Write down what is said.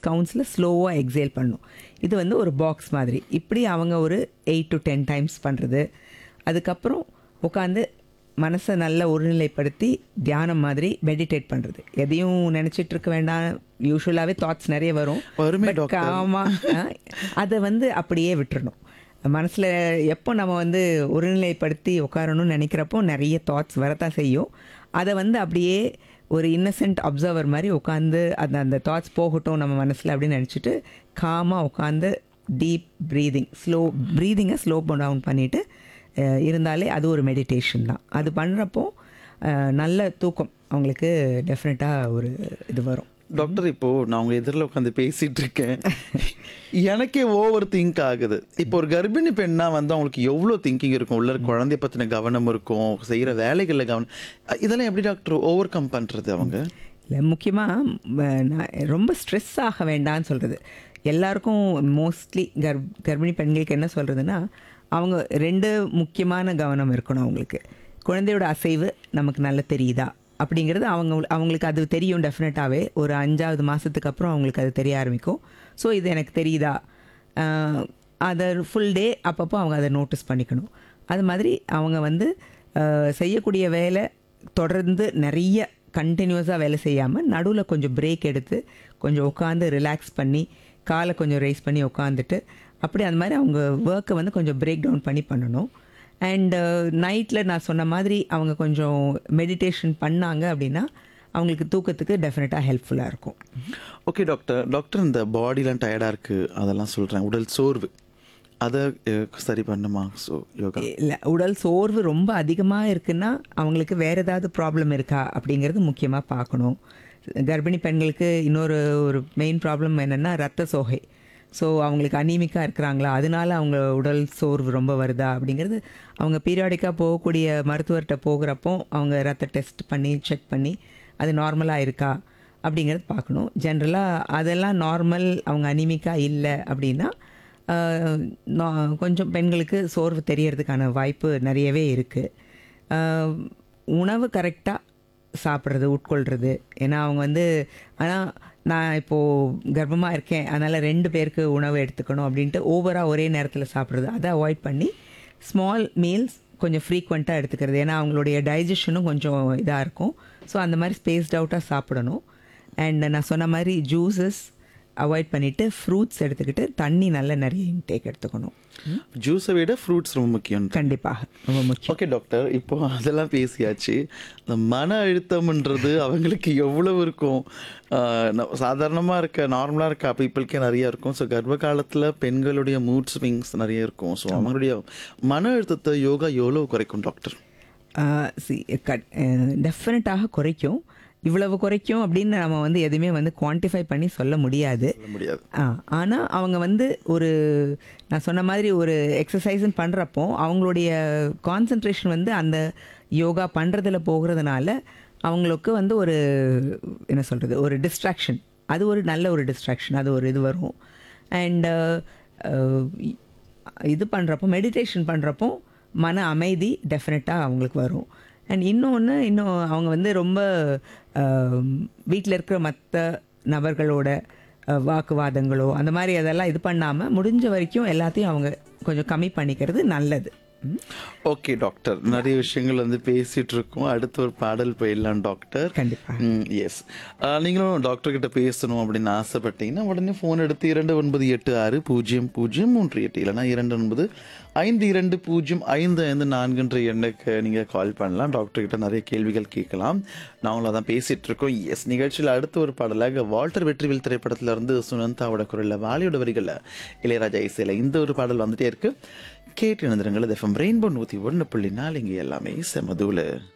கவுண்ட்ஸில் ஸ்லோவாக எக்ஸேல் பண்ணணும் இது வந்து ஒரு பாக்ஸ் மாதிரி இப்படி அவங்க ஒரு எயிட் டு டென் டைம்ஸ் பண்ணுறது அதுக்கப்புறம் உட்காந்து மனசை நல்ல ஒருநிலைப்படுத்தி தியானம் மாதிரி மெடிடேட் பண்ணுறது எதையும் நினச்சிட்டு இருக்க வேண்டாம் யூஸ்வலாகவே தாட்ஸ் நிறைய வரும் வருமே But டாக்டர். ஆமா அதை வந்து அப்படியே விட்டுறணும் மனசில் எப்போ நம்ம வந்து ஒருநிலைப்படுத்தி உட்காரணும்னு நினைக்கிறப்போ நிறைய தாட்ஸ் வரத்தான் செய்யும் அதை வந்து அப்படியே ஒரு இன்னசென்ட் அப்சர்வர் மாதிரி உட்காந்து அந்த அந்த தாட்ஸ் போகட்டும் நம்ம மனசில் அப்படின்னு நினச்சிட்டு காமாக உட்காந்து டீப் ப்ரீதிங் ஸ்லோ ப்ரீதிங்கை ஸ்லோ டவுன் பண்ணிவிட்டு இருந்தாலே அது ஒரு மெடிடேஷன் தான் அது பண்ணுறப்போ நல்ல தூக்கம் அவங்களுக்கு டெஃபினட்டாக ஒரு இது வரும் டாக்டர் இப்போ நான் உங்க எதிரில் உட்காந்து பேசிட்டு இருக்கேன் எனக்கே ஓவர் திங்க் ஆகுது இப்போ ஒரு கர்ப்பிணி பெண்ணா வந்து அவங்களுக்கு எவ்வளோ திங்கிங் இருக்கும் உள்ள இருக்க குழந்தைய பத்தின கவனம் இருக்கும் செய்யற வேலைகள்ல கவனம் அஹ் இதெல்லாம் எப்படி டாக்டர் ஓவர் கம் பண்றது அவங்க இல்லை முக்கியமாக ரொம்ப ஸ்ட்ரெஸ் ஆக வேண்டாம்னு சொல்கிறது எல்லாருக்கும் மோஸ்ட்லி கர் கர்ப்பிணி பெண்களுக்கு என்ன சொல்கிறதுனா அவங்க ரெண்டு முக்கியமான கவனம் இருக்கணும் அவங்களுக்கு குழந்தையோட அசைவு நமக்கு நல்லா தெரியுதா அப்படிங்கிறது அவங்க அவங்களுக்கு அது தெரியும் டெஃபினட்டாகவே ஒரு அஞ்சாவது மாதத்துக்கு அப்புறம் அவங்களுக்கு அது தெரிய ஆரம்பிக்கும் ஸோ இது எனக்கு தெரியுதா ஆஹ் அதை ஃபுல் டே அப்பப்போ அவங்க அதை நோட்டீஸ் பண்ணிக்கணும் அது மாதிரி அவங்க வந்து ஆஹ் செய்யக்கூடிய வேலை தொடர்ந்து நிறைய கண்டினியூஸாக வேலை செய்யாமல் நடுவில் கொஞ்சம் பிரேக் எடுத்து கொஞ்சம் உட்காந்து ரிலாக்ஸ் பண்ணி காலை கொஞ்சம் ரைஸ் பண்ணி உட்காந்துட்டு அப்படி அந்த மாதிரி அவங்க ஒர்க்கை வந்து கொஞ்சம் பிரேக் டவுன் பண்ணி பண்ணணும் அண்டு நைட்டில் நான் சொன்ன மாதிரி அவங்க கொஞ்சம் மெடிடேஷன் பண்ணாங்க அப்படின்னா அவங்களுக்கு தூக்கத்துக்கு டெஃபினட்டாக ஹெல்ப்ஃபுல்லாக இருக்கும் ஓகே டாக்டர் டாக்டர் இந்த பாடிலாம் டயர்டா இருக்கு அதெல்லாம் சொல்றேன் உடல் சோர்வு அதை அஹ், சரி பண்ணுமா ஸோ யோகா இல்லை உடல் சோர்வு ரொம்ப அதிகமாக இருக்குன்னா அவங்களுக்கு வேறு ஏதாவது ப்ராப்ளம் இருக்கா அப்படிங்கிறது முக்கியமாக பார்க்கணும் கர்ப்பிணி பெண்களுக்கு இன்னொரு ஒரு மெயின் ப்ராப்ளம் என்னென்னா ரத்த சோகை ஸோ அவங்களுக்கு அனீமிக்காக இருக்கிறாங்களா அதனால அவங்க உடல் சோர்வு ரொம்ப வருதா அப்படிங்கிறது அவங்க பீரியாடிக்காக போகக்கூடிய மருத்துவர்கிட்ட போகிறப்போ அவங்க ரத்த டெஸ்ட் பண்ணி செக் பண்ணி அது நார்மலாக இருக்கா அப்படிங்கிறது பார்க்கணும் ஜென்ரலாக அதெல்லாம் நார்மல் அவங்க அனீமிக்காக இல்லை அப்படின்னா ஆஹ் நா- கொஞ்சம் பெண்களுக்கு சோர்வு தெரியறதுக்கான வாய்ப்பு நிறையவே இருக்குது உணவு கரெக்டாக சாப்பிட்றது உட்கொள்கிறது ஏன்னா அவங்க வந்து ஆனால் நான் இப்போது கர்ப்பமாக இருக்கேன் அதனால் ரெண்டு பேருக்கு உணவு எடுத்துக்கணும் அப்படின்ட்டு ஓவராக ஒரே நேரத்தில் சாப்பிட்றது அதை அவாய்ட் பண்ணி ஸ்மால் மீல்ஸ் கொஞ்சம் ஃப்ரீக்வெண்ட்டாக எடுத்துக்கிறது ஏன்னா அவங்களுடைய டைஜஷனும் கொஞ்சம் இதாக இருக்கும் ஸோ அந்த மாதிரி ஸ்பேஸ்ட் அவுட்டாக சாப்பிடணும் அண்ட் நான் சொன்ன மாதிரி ஜூஸஸ் அவாய்ட் பண்ணிவிட்டு ஃப்ரூட்ஸ் எடுத்துக்கிட்டு தண்ணி நல்ல நிறைய இன்டேக் எடுத்துக்கணும் ஜூஸை விட ஃப்ரூட்ஸ் ரொம்ப முக்கியம் கண்டிப்பாக ரொம்ப முக்கியம் ஓகே டாக்டர் இப்போ அதெல்லாம் பேசியாச்சு இந்த மன அழுத்தம்ன்றது அவங்களுக்கு எவ்வளவு இருக்கும் சாதாரணமாக இருக்க நார்மலாக இருக்க பீப்புளுக்கே நிறைய இருக்கும் ஸோ கர்ப்ப காலத்தில் பெண்களுடைய மூட் ஸ்விங்ஸ் நிறைய இருக்கும் ஸோ அவங்களுடைய மன அழுத்தத்தை யோகா எவ்வளோ குறைக்கும் டாக்டர் சி கட் டெஃபினட்டாக குறைக்கும் இவ்வளவு குறைக்கும் அப்படின்னு நம்ம வந்து எதுவுமே வந்து குவான்டிஃபை பண்ணி சொல்ல முடியாது சொல்ல முடியாது ஆ ஆனால் அவங்க வந்து ஒரு நான் சொன்ன மாதிரி ஒரு எக்ஸசைஸ்ன்னு பண்ணுறப்போ அவங்களுடைய கான்சன்ட்ரேஷன் வந்து அந்த யோகா பண்ணுறதுல போகிறதுனால அவங்களுக்கு வந்து ஒரு என்ன சொல்கிறது ஒரு டிஸ்ட்ராக்ஷன் அது ஒரு நல்ல ஒரு டிஸ்ட்ராக்ஷன் அது ஒரு இது வரும் அண்டு இது பண்ணுறப்போ மெடிடேஷன் பண்ணுறப்போ மன அமைதி டெஃபினட்டாக அவங்களுக்கு வரும் அண்ட் இன்னொன்று இன்னும் அவங்க வந்து ரொம்ப வீட்டில் இருக்கிற மற்ற நபர்களோட அஹ், வாக்குவாதங்களோ அந்த மாதிரி அதெல்லாம் இது பண்ணாமல் முடிஞ்ச வரைக்கும் எல்லாத்தையும் அவங்க கொஞ்சம் கம்மி பண்ணிக்கிறது நல்லது ம்? ஓகே டாக்டர் நிறைய விஷயங்கள் வந்து பேசிட்டு இருக்கோம் அடுத்து ஒரு பாடல் போயிடலாம் டாக்டர் கண்டிப்பா எஸ் நீங்களும் டாக்டர் கிட்ட பேசணும் அப்படின்னு ஆசைப்பட்டீங்கன்னா உடனே ஃபோன் எடுத்து இரண்டு ஒன்பது எட்டு ஆறு பூஜ்ஜியம் பூஜ்ஜியம் மூன்று எட்டு இல்லைனா இரண்டு ஒன்பது ஐந்து இரண்டு பூஜ்ஜியம் ஐந்து ஐந்து நான்குன்ற எண்ணுக்கு நீங்கள் கால் பண்ணலாம் டாக்டர் கிட்ட நிறைய கேள்விகள் கேட்கலாம் நாங்களும் அதான் பேசிட்டு இருக்கோம் எஸ் நிகழ்ச்சியில் அடுத்த ஒரு பாடலாக வால்டர் வெற்றிவேல் திரைப்படத்துல இருந்து சுனந்தாவோட குரலில் வாலியோட வரிகளில் இளையராஜா இசையில் இந்த ஒரு பாடல் வந்துட்டே இருக்கு கேட்டு இணைந்திருங்கள் எஃப்எம் ரெயின்போ நூற்றி ஒன்று புள்ளி நாலு இங்கே எல்லாமே செமதூல